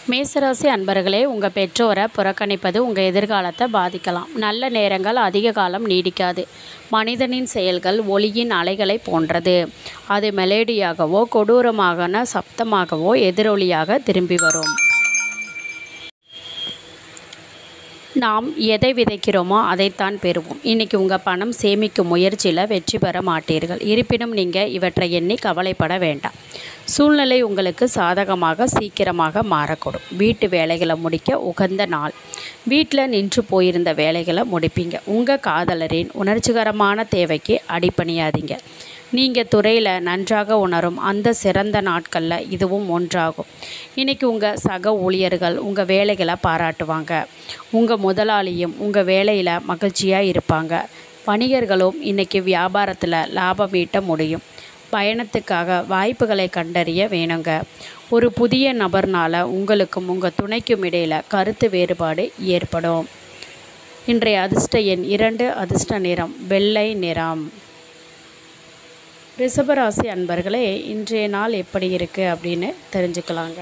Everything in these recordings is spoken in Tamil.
மேசராசி அன்பர்களே உங்கள் பெற்றோரை புறக்கணிப்பது உங்கள் எதிர்காலத்தை பாதிக்கலாம் நல்ல நேரங்கள் அதிக காலம் நீடிக்காது மனிதனின் செயல்கள் ஒளியின் அலைகளை போன்றது அது மெலேடியாகவோ கொடூரமான சப்தமாகவோ எதிரொலியாக திரும்பி வரும் நாம் எதை விதைக்கிறோமோ அதைத்தான் பெறுவோம் இன்றைக்கி உங்கள் பணம் சேமிக்கும் முயற்சியில் வெற்றி பெற மாட்டீர்கள் இருப்பினும் நீங்கள் இவற்றை எண்ணி கவலைப்பட வேண்டாம் சூழ்நிலை உங்களுக்கு சாதகமாக சீக்கிரமாக மாறக்கூடும் வீட்டு வேலைகளை முடிக்க உகந்த நாள் வீட்டில் நின்று போயிருந்த வேலைகளை முடிப்பீங்க உங்கள் காதலரின் உணர்ச்சிகரமான தேவைக்கு அடிப்பணியாதீங்க நீங்கள் துறையில் நன்றாக உணரும் அந்த சிறந்த நாட்களில் இதுவும் ஒன்றாகும் இன்றைக்கி உங்கள் சக ஊழியர்கள் உங்கள் வேலைகளை பாராட்டுவாங்க உங்கள் முதலாளியும் உங்கள் வேலையில் மகிழ்ச்சியாக இருப்பாங்க வணிகர்களும் இன்றைக்கி வியாபாரத்தில் லாபம் ஈட்ட முடியும் பயணத்துக்காக வாய்ப்புகளை கண்டறிய வேணுங்க ஒரு புதிய நபர்னால் உங்களுக்கும் உங்கள் துணைக்கும் இடையில் கருத்து வேறுபாடு ஏற்படும் இன்றைய அதிர்ஷ்ட எண் இரண்டு அதிர்ஷ்ட நிறம் வெள்ளை நிறம் ரிஷபராசி அன்பர்களே இன்றைய நாள் எப்படி இருக்குது அப்படின்னு தெரிஞ்சுக்கலாங்க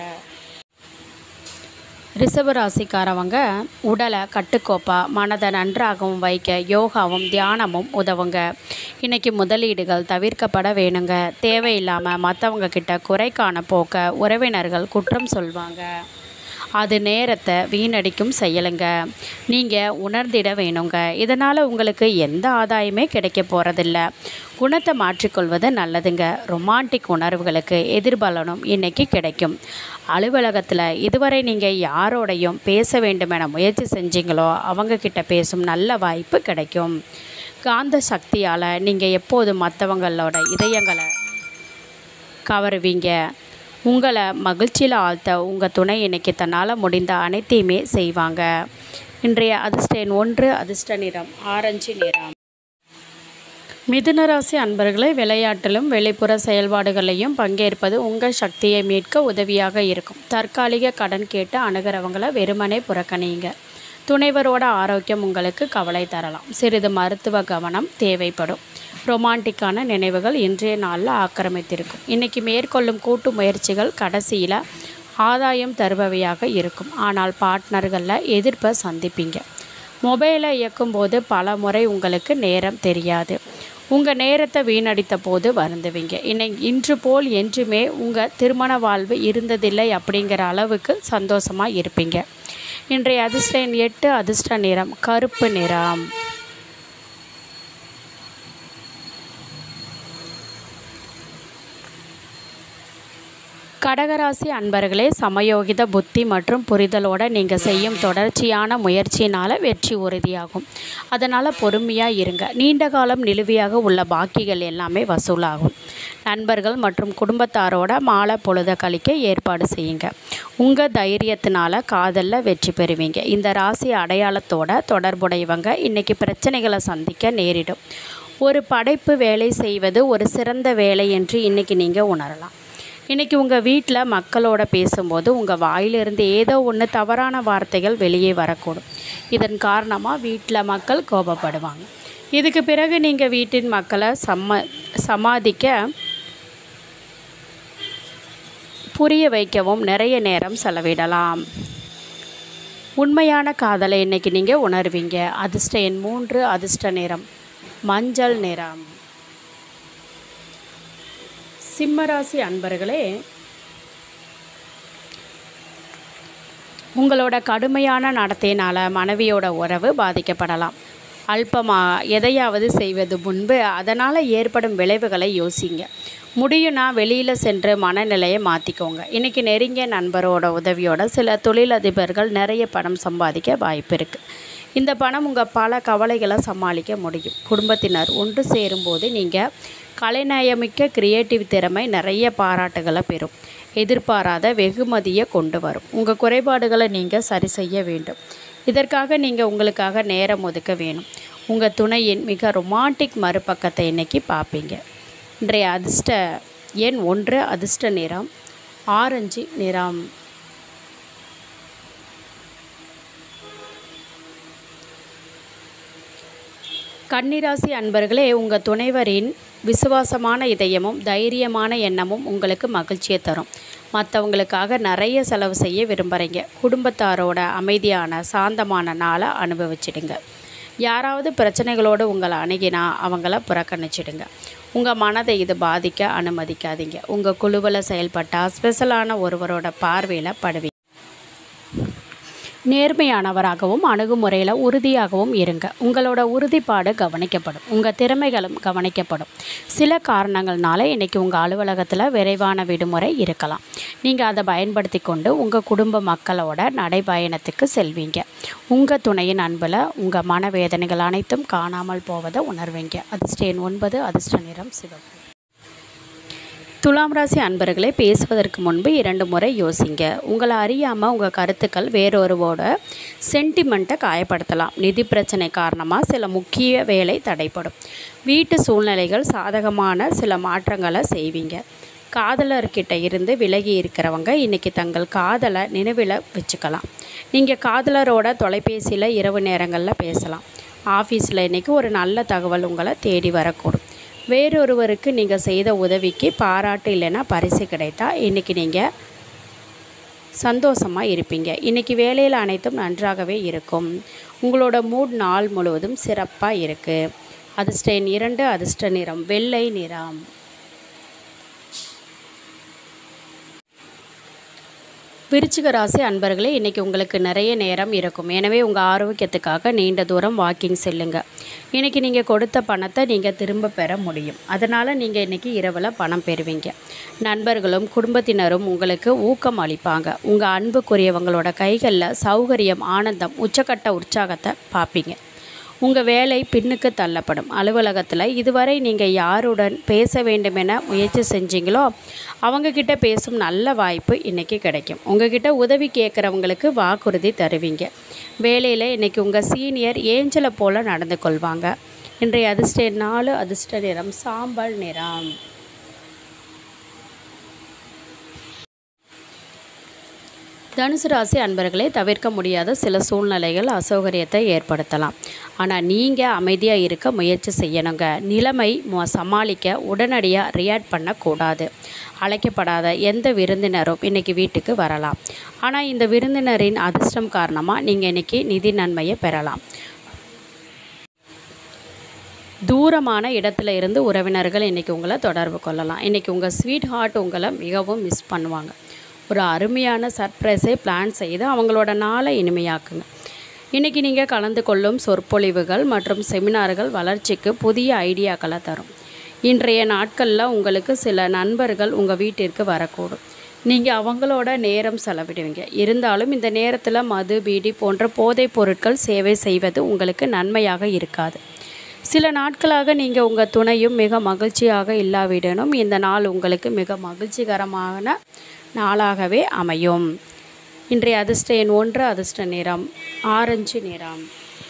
ரிஷபராசிக்காரவங்க உடலை கட்டுக்கோப்பாக மனதை நன்றாகவும் வைக்க யோகாவும் தியானமும் உதவுங்க இன்றைக்கி முதலீடுகள் தவிர்க்கப்பட வேணுங்க தேவையில்லாமல் மற்றவங்க கிட்ட குறைக்கான போக்க உறவினர்கள் குற்றம் சொல்வாங்க அது நேரத்தை வீணடிக்கும் செயலுங்க நீங்கள் உணர்ந்திட வேணுங்க இதனால் உங்களுக்கு எந்த ஆதாயமே கிடைக்க போகிறதில்ல குணத்தை மாற்றிக்கொள்வது நல்லதுங்க ரொமான்டிக் உணர்வுகளுக்கு எதிர்பலனும் இன்றைக்கி கிடைக்கும் அலுவலகத்தில் இதுவரை நீங்கள் யாரோடையும் பேச வேண்டுமென முயற்சி செஞ்சீங்களோ அவங்கக்கிட்ட பேசும் நல்ல வாய்ப்பு கிடைக்கும் காந்த சக்தியால் நீங்கள் எப்போதும் மற்றவங்களோட இதயங்களை கவருவீங்க உங்களை மகிழ்ச்சியில் ஆழ்த்த உங்கள் துணை இன்னைக்கு தன்னால் முடிந்த அனைத்தையுமே செய்வாங்க இன்றைய அதிர்ஷ்ட எண் ஒன்று அதிர்ஷ்ட நிறம் ஆரஞ்சு நிறம் மிதுனராசி அன்பர்களை விளையாட்டிலும் வெளிப்புற செயல்பாடுகளையும் பங்கேற்பது உங்கள் சக்தியை மீட்க உதவியாக இருக்கும் தற்காலிக கடன் கேட்டு அணுகிறவங்களை வெறுமனே புறக்கணிங்க துணைவரோட ஆரோக்கியம் உங்களுக்கு கவலை தரலாம் சிறிது மருத்துவ கவனம் தேவைப்படும் ரொமான்டிக்கான நினைவுகள் இன்றைய நாளில் ஆக்கிரமித்திருக்கும் இன்றைக்கி மேற்கொள்ளும் கூட்டு முயற்சிகள் கடைசியில் ஆதாயம் தருபவையாக இருக்கும் ஆனால் பார்ட்னர்களில் எதிர்ப்பை சந்திப்பீங்க மொபைலை இயக்கும்போது பல முறை உங்களுக்கு நேரம் தெரியாது உங்கள் நேரத்தை வீணடித்த போது வருந்துவீங்க இன்னை இன்று போல் என்றுமே உங்கள் திருமண வாழ்வு இருந்ததில்லை அப்படிங்கிற அளவுக்கு சந்தோஷமாக இருப்பீங்க இன்றைய அதிர்ஷ்ட எண் எட்டு அதிர்ஷ்ட நிறம் கருப்பு நிறம் கடகராசி அன்பர்களே சமயோகித புத்தி மற்றும் புரிதலோட நீங்கள் செய்யும் தொடர்ச்சியான முயற்சியினால் வெற்றி உறுதியாகும் அதனால் பொறுமையாக இருங்க நீண்ட காலம் நிலுவையாக உள்ள பாக்கிகள் எல்லாமே வசூலாகும் நண்பர்கள் மற்றும் குடும்பத்தாரோட மாலை பொழுத கழிக்க ஏற்பாடு செய்யுங்க உங்கள் தைரியத்தினால காதலில் வெற்றி பெறுவீங்க இந்த ராசி அடையாளத்தோட தொடர்புடையவங்க இன்றைக்கி பிரச்சனைகளை சந்திக்க நேரிடும் ஒரு படைப்பு வேலை செய்வது ஒரு சிறந்த வேலை என்று இன்றைக்கி நீங்கள் உணரலாம் இன்றைக்கி உங்கள் வீட்டில் மக்களோட பேசும்போது உங்கள் வாயிலிருந்து ஏதோ ஒன்று தவறான வார்த்தைகள் வெளியே வரக்கூடும் இதன் காரணமாக வீட்டில் மக்கள் கோபப்படுவாங்க இதுக்கு பிறகு நீங்கள் வீட்டின் மக்களை சம்ம சமாதிக்க புரிய வைக்கவும் நிறைய நேரம் செலவிடலாம் உண்மையான காதலை இன்றைக்கி நீங்கள் உணர்வீங்க அதிர்ஷ்ட எண் மூன்று அதிர்ஷ்ட நிறம் மஞ்சள் நிறம் சிம்மராசி அன்பர்களே உங்களோட கடுமையான நடத்தையினால் மனைவியோட உறவு பாதிக்கப்படலாம் அல்பமாக எதையாவது செய்வது முன்பு அதனால் ஏற்படும் விளைவுகளை யோசிங்க முடியும்னா வெளியில் சென்று மனநிலையை மாற்றிக்கோங்க இன்றைக்கி நெருங்கிய நண்பரோட உதவியோட சில தொழிலதிபர்கள் நிறைய பணம் சம்பாதிக்க வாய்ப்பு இருக்குது இந்த பணம் உங்கள் பல கவலைகளை சமாளிக்க முடியும் குடும்பத்தினர் ஒன்று சேரும்போது நீங்கள் கலைநயமிக்க கிரியேட்டிவ் திறமை நிறைய பாராட்டுகளை பெறும் எதிர்பாராத வெகுமதியை கொண்டு வரும் உங்கள் குறைபாடுகளை நீங்கள் சரி செய்ய வேண்டும் இதற்காக நீங்கள் உங்களுக்காக நேரம் ஒதுக்க வேணும் உங்கள் துணையின் மிக ரொமான்டிக் மறுபக்கத்தை இன்னைக்கு பார்ப்பீங்க இன்றைய அதிர்ஷ்ட எண் ஒன்று அதிர்ஷ்ட நிறம் ஆரஞ்சு நிறம் கன்னிராசி அன்பர்களே உங்கள் துணைவரின் விசுவாசமான இதயமும் தைரியமான எண்ணமும் உங்களுக்கு மகிழ்ச்சியை தரும் மற்றவங்களுக்காக நிறைய செலவு செய்ய விரும்புகிறீங்க குடும்பத்தாரோட அமைதியான சாந்தமான நாளை அனுபவிச்சிடுங்க யாராவது பிரச்சனைகளோடு உங்களை அணுகினா அவங்கள புறக்கணிச்சிடுங்க உங்கள் மனதை இது பாதிக்க அனுமதிக்காதீங்க உங்கள் குழுவில் செயல்பட்டால் ஸ்பெஷலான ஒருவரோட பார்வையில் படுவீங்க நேர்மையானவராகவும் அணுகுமுறையில் உறுதியாகவும் இருங்க உங்களோட உறுதிப்பாடு கவனிக்கப்படும் உங்கள் திறமைகளும் கவனிக்கப்படும் சில காரணங்கள்னால இன்றைக்கி உங்கள் அலுவலகத்தில் விரைவான விடுமுறை இருக்கலாம் நீங்கள் அதை பயன்படுத்தி கொண்டு உங்கள் குடும்ப மக்களோட நடைபயணத்துக்கு செல்வீங்க உங்கள் துணையின் அன்பில் உங்கள் மனவேதனைகள் அனைத்தும் காணாமல் போவதை உணர்வீங்க அதிர்ஷ்டேன் ஒன்பது அதிர்ஷ்ட நிறம் சிவப்பு துலாம் ராசி அன்பர்களே பேசுவதற்கு முன்பு இரண்டு முறை யோசிங்க உங்களை அறியாமல் உங்கள் கருத்துக்கள் வேறொருவோட சென்டிமெண்ட்டை காயப்படுத்தலாம் நிதி பிரச்சனை காரணமாக சில முக்கிய வேலை தடைப்படும் வீட்டு சூழ்நிலைகள் சாதகமான சில மாற்றங்களை செய்வீங்க காதலர்கிட்ட இருந்து விலகி இருக்கிறவங்க இன்றைக்கி தங்கள் காதலை நினைவில் வச்சுக்கலாம் நீங்கள் காதலரோட தொலைபேசியில் இரவு நேரங்களில் பேசலாம் ஆஃபீஸில் இன்றைக்கி ஒரு நல்ல தகவல் உங்களை தேடி வரக்கூடும் வேறொருவருக்கு நீங்கள் செய்த உதவிக்கு பாராட்டு இல்லைன்னா பரிசு கிடைத்தா இன்றைக்கி நீங்கள் சந்தோஷமாக இருப்பீங்க இன்றைக்கி வேலையில் அனைத்தும் நன்றாகவே இருக்கும் உங்களோட மூட் நாள் முழுவதும் சிறப்பாக இருக்குது அதிர்ஷ்ட எண் இரண்டு அதிர்ஷ்ட நிறம் வெள்ளை நிறம் விருச்சிக ராசி அன்பர்களே இன்றைக்கி உங்களுக்கு நிறைய நேரம் இருக்கும் எனவே உங்கள் ஆரோக்கியத்துக்காக நீண்ட தூரம் வாக்கிங் செல்லுங்க இன்றைக்கி நீங்கள் கொடுத்த பணத்தை நீங்கள் திரும்ப பெற முடியும் அதனால் நீங்கள் இன்றைக்கி இரவில் பணம் பெறுவீங்க நண்பர்களும் குடும்பத்தினரும் உங்களுக்கு ஊக்கம் அளிப்பாங்க உங்கள் அன்புக்குரியவங்களோட கைகளில் சௌகரியம் ஆனந்தம் உச்சக்கட்ட உற்சாகத்தை பார்ப்பீங்க உங்கள் வேலை பின்னுக்கு தள்ளப்படும் அலுவலகத்தில் இதுவரை நீங்கள் யாருடன் பேச வேண்டுமென முயற்சி செஞ்சீங்களோ அவங்கக்கிட்ட பேசும் நல்ல வாய்ப்பு இன்றைக்கி கிடைக்கும் உங்ககிட்ட உதவி கேட்குறவங்களுக்கு வாக்குறுதி தருவீங்க வேலையில் இன்றைக்கி உங்கள் சீனியர் ஏஞ்சலை போல் நடந்து கொள்வாங்க இன்றைய அதிர்ஷ்ட நாலு அதிர்ஷ்ட நிறம் சாம்பல் நிறம் தனுசு ராசி அன்பர்களே தவிர்க்க முடியாத சில சூழ்நிலைகள் அசௌகரியத்தை ஏற்படுத்தலாம் ஆனால் நீங்கள் அமைதியாக இருக்க முயற்சி செய்யணுங்க நிலைமை மொ- சமாளிக்க உடனடியாக ரியாக்ட் பண்ணக்கூடாது அழைக்கப்படாத எந்த விருந்தினரும் இன்றைக்கி வீட்டுக்கு வரலாம் ஆனால் இந்த விருந்தினரின் அதிர்ஷ்டம் காரணமாக நீங்கள் இன்றைக்கி நிதி நன்மையை பெறலாம் தூரமான இடத்துல இருந்து உறவினர்கள் இன்றைக்கி உங்களை தொடர்பு கொள்ளலாம் இன்றைக்கி உங்கள் ஸ்வீட் ஹார்ட் உங்களை மிகவும் மிஸ் பண்ணுவாங்க ஒரு அருமையான சர்ப்ரைஸை பிளான் செய்து அவங்களோட நாளை இனிமையாக்குங்க இன்றைக்கி நீங்கள் கலந்து கொள்ளும் சொற்பொழிவுகள் மற்றும் செமினார்கள் வளர்ச்சிக்கு புதிய ஐடியாக்களை தரும் இன்றைய நாட்களில் உங்களுக்கு சில நண்பர்கள் உங்கள் வீட்டிற்கு வரக்கூடும் நீங்கள் அவங்களோட நேரம் செலவிடுவீங்க இருந்தாலும் இந்த நேரத்தில் மது பீடி போன்ற போதைப் பொருட்கள் சேவை செய்வது உங்களுக்கு நன்மையாக இருக்காது சில நாட்களாக நீங்கள் உங்கள் துணையும் மிக மகிழ்ச்சியாக இல்லாவிடனும் இந்த நாள் உங்களுக்கு மிக மகிழ்ச்சிகரமான நாளாகவே அமையும் இன்றைய அதிர்ஷ்ட எண் ஒன்று அதிர்ஷ்ட நிறம் ஆரஞ்சு நிறம்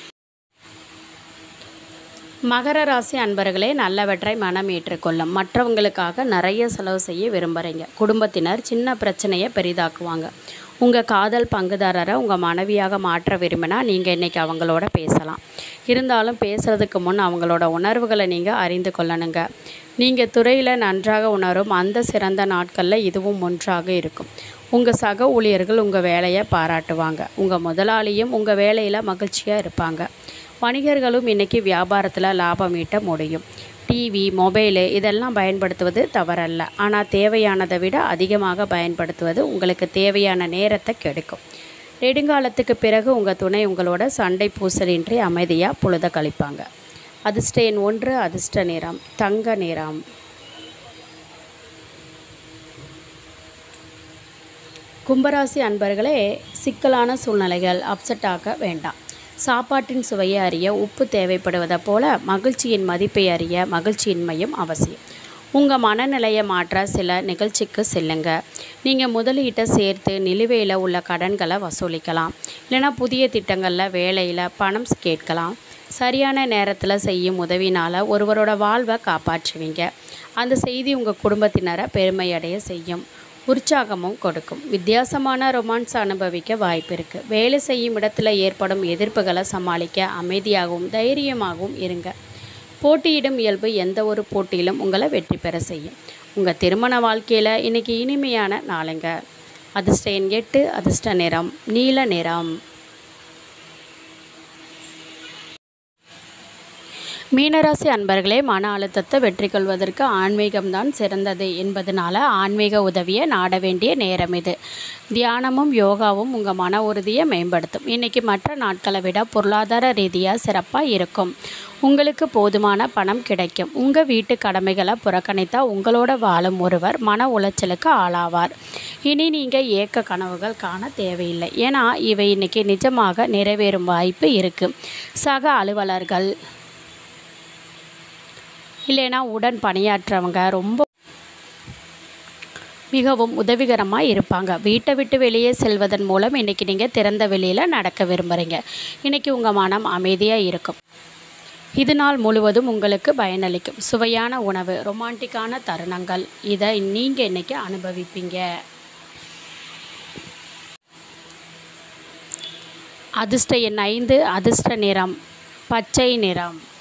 மகர ராசி அன்பர்களே நல்லவற்றை மனம் ஏற்றுக்கொள்ளும் மற்றவங்களுக்காக நிறைய செலவு செய்ய விரும்புகிறீங்க குடும்பத்தினர் சின்ன பிரச்சனையை பெரிதாக்குவாங்க உங்கள் காதல் பங்குதாரரை உங்கள் மனைவியாக மாற்ற விரும்பினா நீங்கள் இன்றைக்கி அவங்களோட பேசலாம் இருந்தாலும் பேசுகிறதுக்கு முன் அவங்களோட உணர்வுகளை நீங்கள் அறிந்து கொள்ளணுங்க நீங்கள் துறையில் நன்றாக உணரும் அந்த சிறந்த நாட்களில் இதுவும் ஒன்றாக இருக்கும் உங்கள் சக ஊழியர்கள் உங்கள் வேலையை பாராட்டுவாங்க உங்கள் முதலாளியும் உங்கள் வேலையில் மகிழ்ச்சியாக இருப்பாங்க வணிகர்களும் இன்றைக்கி வியாபாரத்தில் லாபம் ஈட்ட முடியும் டிவி மொபைலு இதெல்லாம் பயன்படுத்துவது தவறல்ல ஆனால் தேவையானதை விட அதிகமாக பயன்படுத்துவது உங்களுக்கு தேவையான நேரத்தை கெடுக்கும் நெடுங்காலத்துக்கு பிறகு உங்கள் துணை உங்களோட சண்டை பூசலின்றி அமைதியாக பொழுத கழிப்பாங்க அதிர்ஷ்ட எண் ஒன்று அதிர்ஷ்ட நிறம் தங்க நிறம் கும்பராசி அன்பர்களே சிக்கலான சூழ்நிலைகள் அப்செட் ஆக வேண்டாம் சாப்பாட்டின் சுவையை அறிய உப்பு தேவைப்படுவதை போல மகிழ்ச்சியின் மதிப்பை அறிய மகிழ்ச்சியின்மையும் அவசியம் உங்கள் மனநிலையை மாற்ற சில நிகழ்ச்சிக்கு செல்லுங்க நீங்கள் முதலீட்டை சேர்த்து நிலுவையில் உள்ள கடன்களை வசூலிக்கலாம் இல்லைனா புதிய திட்டங்களில் வேலையில் பணம் கேட்கலாம் சரியான நேரத்தில் செய்யும் உதவினால் ஒருவரோட வாழ்வை காப்பாற்றுவீங்க அந்த செய்தி உங்கள் குடும்பத்தினரை பெருமையடைய செய்யும் உற்சாகமும் கொடுக்கும் வித்தியாசமான ரொமான்ஸ் அனுபவிக்க வாய்ப்பு இருக்குது வேலை செய்யும் இடத்துல ஏற்படும் எதிர்ப்புகளை சமாளிக்க அமைதியாகவும் தைரியமாகவும் இருங்க போட்டியிடும் இயல்பு எந்த ஒரு போட்டியிலும் உங்களை வெற்றி பெற செய்யும் உங்கள் திருமண வாழ்க்கையில் இன்றைக்கி இனிமையான நாளுங்க அதிர்ஷ்ட எண் எட்டு அதிர்ஷ்ட நிறம் நீல நிறம் மீனராசி அன்பர்களே மன அழுத்தத்தை வெற்றி கொள்வதற்கு ஆன்மீகம்தான் சிறந்தது என்பதனால ஆன்மீக உதவியை நாட வேண்டிய நேரம் இது தியானமும் யோகாவும் உங்கள் மன உறுதியை மேம்படுத்தும் இன்றைக்கி மற்ற நாட்களை விட பொருளாதார ரீதியாக சிறப்பாக இருக்கும் உங்களுக்கு போதுமான பணம் கிடைக்கும் உங்கள் வீட்டு கடமைகளை புறக்கணித்தா உங்களோட வாழும் ஒருவர் மன உளைச்சலுக்கு ஆளாவார் இனி நீங்கள் ஏக்க கனவுகள் காண தேவையில்லை ஏன்னா இவை இன்றைக்கி நிஜமாக நிறைவேறும் வாய்ப்பு இருக்குது சக அலுவலர்கள் இல்லைன்னா உடன் பணியாற்றவங்க ரொம்ப மிகவும் உதவிகரமாக இருப்பாங்க வீட்டை விட்டு வெளியே செல்வதன் மூலம் இன்றைக்கி நீங்கள் திறந்த வெளியில் நடக்க விரும்புகிறீங்க இன்றைக்கி உங்கள் மனம் அமைதியாக இருக்கும் இது நாள் முழுவதும் உங்களுக்கு பயனளிக்கும் சுவையான உணவு ரொமான்டிக்கான தருணங்கள் இதை நீங்கள் இன்றைக்கி அனுபவிப்பீங்க அதிர்ஷ்ட எண் ஐந்து அதிர்ஷ்ட நிறம் பச்சை நிறம்